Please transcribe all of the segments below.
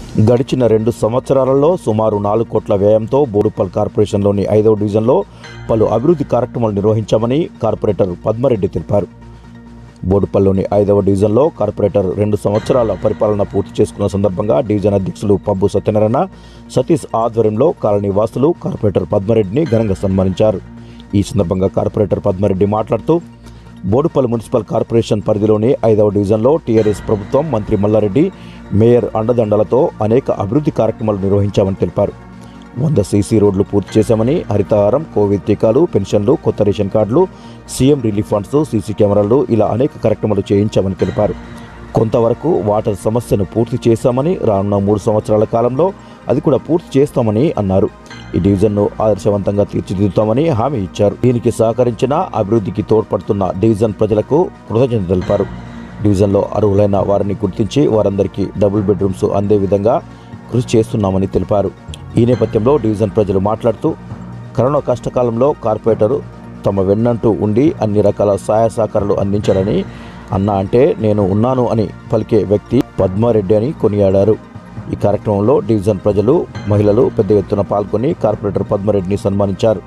గడిచిన రెండు సంవత్సరాలలో సుమారు నాలుగు కోట్ల వ్యయంతో బోడుపల్ కార్పొరేషన్లోని ఐదవ డివిజన్లో పలు అభివృద్ధి కార్యక్రమాలు నిర్వహించామని కార్పొరేటర్ పద్మారెడ్డి తెలిపారు బోడుపల్లిలోని ఐదవ డివిజన్లో కార్పొరేటర్ రెండు సంవత్సరాల పరిపాలన పూర్తి చేసుకున్న సందర్భంగా డివిజన్ అధ్యక్షులు పబ్బు సత్యనారాయణ సతీష్ ఆధ్వర్యంలో కాలనీ వాసులు కార్పొరేటర్ పద్మారెడ్డిని ఘనంగా సన్మానించారు ఈ సందర్భంగా కార్పొరేటర్ పద్మారెడ్డి మాట్లాడుతూ బోడుపల్లి మున్సిపల్ కార్పొరేషన్ పరిధిలోని ఐదవ డివిజన్లో టీఆర్ఎస్ ప్రభుత్వం మంత్రి మల్లారెడ్డి మేయర్ అండదండలతో అనేక అభివృద్ధి కార్యక్రమాలు నిర్వహించామని తెలిపారు వంద సీసీ రోడ్లు పూర్తి చేశామని హరితహారం కోవిడ్ టీకాలు పెన్షన్లు కొత్త రేషన్ కార్డులు సీఎం రిలీఫ్ ఫండ్స్ సీసీ కెమెరాలు ఇలా అనేక కార్యక్రమాలు చేయించామని తెలిపారు కొంతవరకు వాటర్ సమస్యను పూర్తి చేశామని రానున్న మూడు సంవత్సరాల కాలంలో అది కూడా పూర్తి చేస్తామని అన్నారు ఈ డివిజన్ను ఆదర్శవంతంగా తీర్చిదిద్దుతామని హామీ ఇచ్చారు దీనికి సహకరించిన అభివృద్ధికి తోడ్పడుతున్న డివిజన్ ప్రజలకు కృతజ్ఞత తెలిపారు డివిజన్లో అర్హులైన వారిని గుర్తించి వారందరికీ డబుల్ బెడ్రూమ్స్ అందే విధంగా కృషి చేస్తున్నామని తెలిపారు ఈ నేపథ్యంలో డివిజన్ ప్రజలు మాట్లాడుతూ కరోనా కష్టకాలంలో కార్పొరేటరు తమ వెన్నంటూ ఉండి అన్ని రకాల సహాయ సహకారాలు అందించాలని అన్న అంటే నేను ఉన్నాను అని పలికే వ్యక్తి పద్మారెడ్డి అని కొనియాడారు ఈ కార్యక్రమంలో డివిజన్ ప్రజలు మహిళలు పెద్ద ఎత్తున పాల్గొని కార్పొరేటర్ పద్మారెడ్డిని సన్మానించారు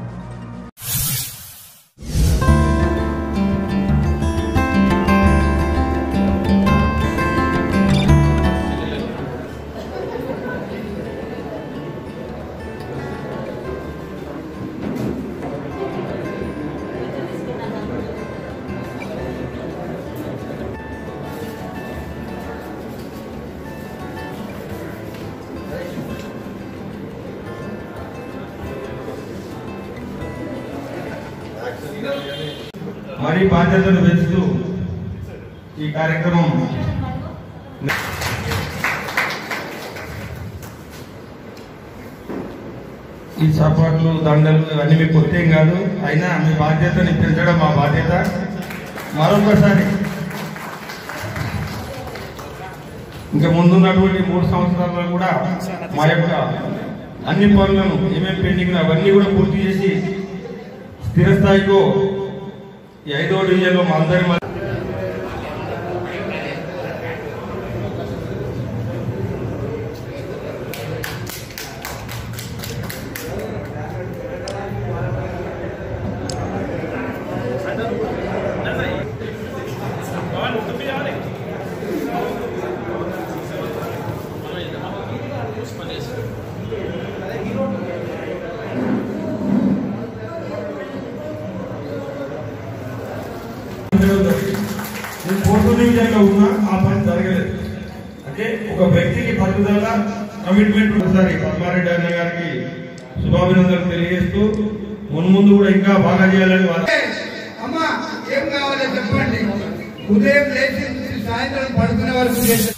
మరి బాధ్యతను పెంచుతూ ఈ కార్యక్రమం ఈ సపోర్ట్లు దండలు ఇవన్నీ మీకు కొత్తేం కాదు అయినా మీ బాధ్యతని పెంచడం మా బాధ్యత మరొకసారి ఇంకా ముందున్నటువంటి మూడు సంవత్సరాల్లో కూడా మా యొక్క అన్ని పనులను ఏమేమి పెండింగ్ అవన్నీ కూడా పూర్తి చేసి స్థిర స్థాయిలో ఈ ఐదో డివిజన్లో మా అందరి మధ్య నేను ఫోటో డివిజన్లో ఉన్నా ఆ పని జరగలేదు అంటే ఒక వ్యక్తికి పట్టుదల కమిట్మెంట్ ఒకసారి పద్మారెడ్డి అన్న గారికి శుభాభినందనలు తెలియజేస్తూ మున్ముందు కూడా ఇంకా బాగా చేయాలని వాళ్ళ అమ్మా ఏం కావాలో చెప్పండి ఉదయం లేచి నుంచి సాయంత్రం పడుకునే వరకు చేసే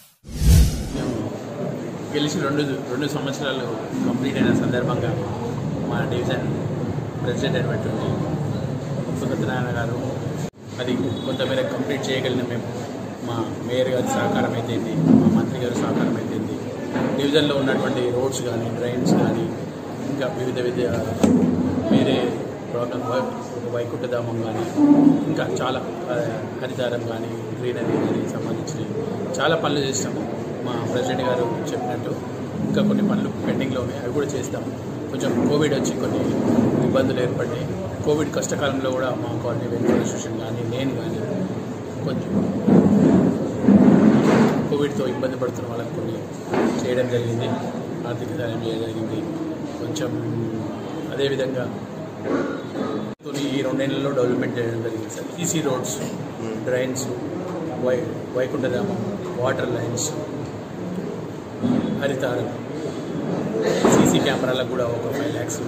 గెలిచి రెండు రెండు సంవత్సరాలు కంప్లీట్ అయిన సందర్భంగా మా డివిజన్ ప్రెసిడెంట్ అయినటువంటి సుగతనారాయణ గారు అది కొంతమేర కంప్లీట్ చేయగలిగిన మేము మా మేయర్ గారి సహకారం అయితేంది మా మంత్రి గారి సహకారం అయితేంది డివిజన్లో ఉన్నటువంటి రోడ్స్ కానీ డ్రైన్స్ కానీ ఇంకా వివిధ వివిధ వేరే ప్రోగ్రామ్ వైకుంఠధామం కానీ ఇంకా చాలా ఆ, హరితారం కానీ గ్రీనరీ కానీ సంబంధించి చాలా పనులు చేస్తాము మా ప్రెసిడెంట్ గారు చెప్పినట్టు ఇంకా కొన్ని పనులు పెండింగ్లో ఉన్నాయి అవి కూడా చేస్తాము కొంచెం కోవిడ్ వచ్చి కొన్ని ఇబ్బందులు ఏర్పడినాయి కోవిడ్ కష్టకాలంలో కూడా మా కాలనీ వెల్ఫేర్ అసోసియేషన్ కానీ నేను కానీ కొంచెం కోవిడ్తో ఇబ్బంది పడుతున్న వాళ్ళకి కొన్ని చేయడం జరిగింది ఆర్థిక సహాయం చేయడం జరిగింది కొంచెం అదేవిధంగా కొన్ని ఈ రెండేళ్లలో డెవలప్మెంట్ చేయడం జరిగింది సార్ ఈసీ రోడ్స్ డ్రైన్స్ వై వైకుంఠధామం వాటర్ లైన్స్ హరితారం సీసీ కెమెరాలకు కూడా ఒక ఫైవ్ ల్యాక్స్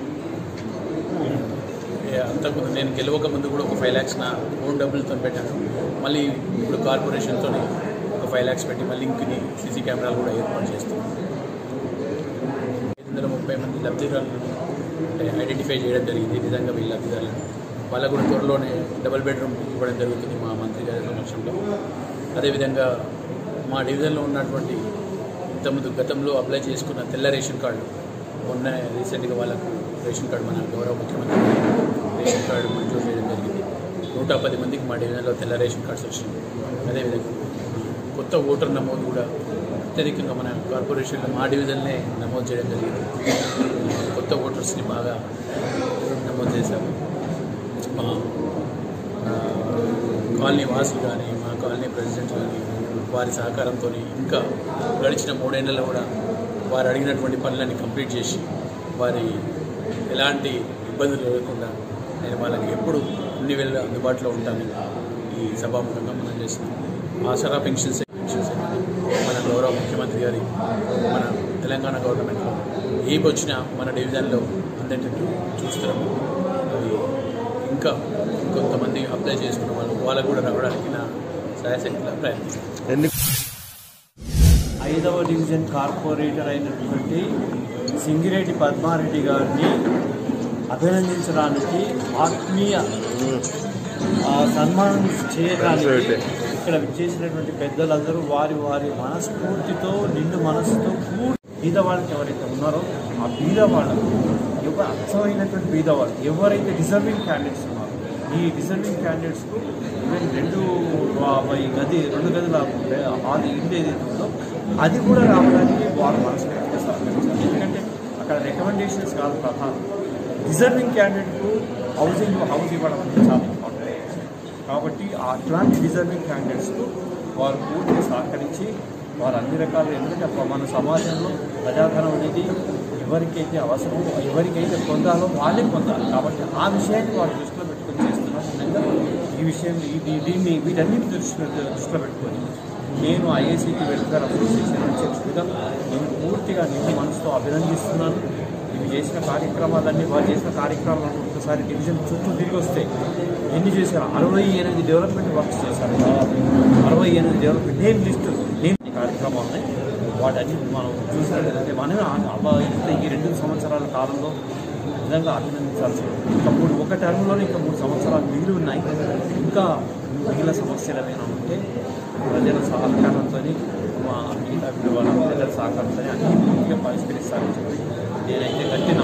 అంతకుముందు నేను గెలవక ముందు కూడా ఒక ఫైవ్ ల్యాక్స్ నా ఓన్ డబ్బులతో పెట్టాను మళ్ళీ ఇప్పుడు కార్పొరేషన్తో ఒక ఫైవ్ ల్యాక్స్ పెట్టి మళ్ళీ ఇంకొన్ని సీసీ కెమెరాలు కూడా ఏర్పాటు చేస్తున్నాం ఐదు వందల ముప్పై మంది లబ్ధిదారులను అంటే ఐడెంటిఫై చేయడం జరిగింది నిజంగా వీళ్ళ లబ్ధిదారులను వాళ్ళకు కూడా త్వరలోనే డబుల్ బెడ్రూమ్ ఇవ్వడం జరుగుతుంది మా మంత్రి గారి సమక్షంలో అదేవిధంగా మా డివిజన్లో ఉన్నటువంటి ఇంతకుముందు గతంలో అప్లై చేసుకున్న తెల్ల రేషన్ కార్డు మొన్న రీసెంట్గా వాళ్ళకు రేషన్ కార్డు మన గౌరవ ముఖ్యమంత్రి రేషన్ కార్డు మంజూరు చేయడం జరిగింది నూట పది మందికి మా డివిజన్లో తెల్ల రేషన్ కార్డ్స్ వచ్చినాయి అదేవిధంగా కొత్త ఓటర్ నమోదు కూడా అత్యధికంగా మన కార్పొరేషన్లో మా డివిజన్నే నమోదు చేయడం జరిగింది కొత్త ఓటర్స్ని బాగా నమోదు చేశాము మా ఆ, కాలనీ వాసులు కానీ మా కాలనీ ప్రెసిడెంట్ కానీ వారి సహకారంతో ఇంకా గడిచిన మూడేళ్లలో కూడా వారు అడిగినటువంటి పనులన్నీ కంప్లీట్ చేసి వారి ఎలాంటి ఇబ్బందులు లేకుండా నేను వాళ్ళకి ఎప్పుడు అన్ని వేళ అందుబాటులో ఉంటాను ఈ సభాముఖంగా మనం చేస్తున్నాం ఆసరా పెన్షన్స్ పెన్షన్స్ మన గౌరవ ముఖ్యమంత్రి గారి మన తెలంగాణ గవర్నమెంట్లో ఏమి వచ్చినా మన డివిజన్లో అందేటట్టు చూస్తున్నాము అది ఇంకా కొంతమంది అప్లై చేసుకున్న వాళ్ళు వాళ్ళకు కూడా రావడానికి నా సహాయశక్తిగా ప్రయత్నిస్తాను ఐదవ డివిజన్ కార్పొరేటర్ అయినటువంటి సింగిరెడ్డి పద్మారెడ్డి గారిని అభినందించడానికి ఆత్మీయ ఆ, సన్మానం చేయడానికి ఇక్కడ చేసినటువంటి పెద్దలందరూ వారి వారి మనస్ఫూర్తితో నిండు మనసుతో పూర్తి బీదవాళ్ళకి ఎవరైతే ఉన్నారో ఆ బీదవాళ్ళకు ఎవరు అర్థమైనటువంటి బీదవాళ్ళు ఎవరైతే డిజర్వింగ్ క్యాండిడేట్స్ ఉన్నారో ఈ డిజర్వింగ్ క్యాండిడేట్స్కు ఈవెన్ రెండు ఆ, ఈ గది రెండు గదుల హాల్ ఇల్లు ఏదైతే ఉందో అది కూడా రావడానికి వారు మనస్ఫూర్తిగా సహకరించారు ఎందుకంటే అక్కడ రికమెండేషన్స్ కాదు ప్రధానం డిజర్వింగ్ క్యాండిడేట్కు హౌసింగ్ హౌస్ ఇవ్వడం అనేది చాలా ఇంపార్టెంట్ కాబట్టి అట్లాంటి డిజర్వింగ్ క్యాండిడేట్స్కు వారు పూర్తిగా సహకరించి వారు అన్ని రకాల ఎందుకంటే అప్ప- మన సమాజంలో ప్రజాధనం అనేది ఎవరికైతే అవసరమో ఎవరికైతే పొందాలో వాళ్ళే పొందాలి కాబట్టి ఆ విషయాన్ని వారు దృష్టిలో పెట్టుకొని చేస్తున్నారు నిజంగా ఈ విషయం ఇది దీన్ని వీటన్నిటి దృష్టిలో దృష్టిలో పెట్టుకొని నేను ఐఏసీకి వెల్ఫేర్ అసోసియేషన్ అధ్యక్షుడిగా నేను పూర్తిగా నిండు మనసుతో అభినందిస్తున్నాను ఇవి చేసిన కార్యక్రమాలన్నీ వారు చేసిన కార్యక్రమాలను ఒకసారి డివిజన్ చుట్టూ తిరిగి వస్తే ఎన్ని చేశారు అరవై ఎనిమిది డెవలప్మెంట్ వర్క్స్ చేశారు దాదాపు అరవై ఎనిమిది డెవలప్మెంట్ నేను లిస్ట్ నేను ఈ కార్యక్రమాలు ఉన్నాయి వాటన్ని మనం చూసినట్లయితే మనమే ఆ- అబ్బా ఇంత ఈ రెండు సంవత్సరాల కాలంలో నిజంగా అభినందించాల్సి ఉంది. ఇంకా మూడు ఒక టర్మ్లోనే ఇంకా మూడు సంవత్సరాలు మిగిలి ఉన్నాయి ఇంకా మిగిలిన సమస్యలు ఏమైనా ఉంటే ప్రజల సహకారంతో మా మిగతా వాళ్ళ ప్రజల సహకారంతో అన్ని పూర్తిగా పరిష్కరిస్తారని చెప్పి నేనైతే గట్టి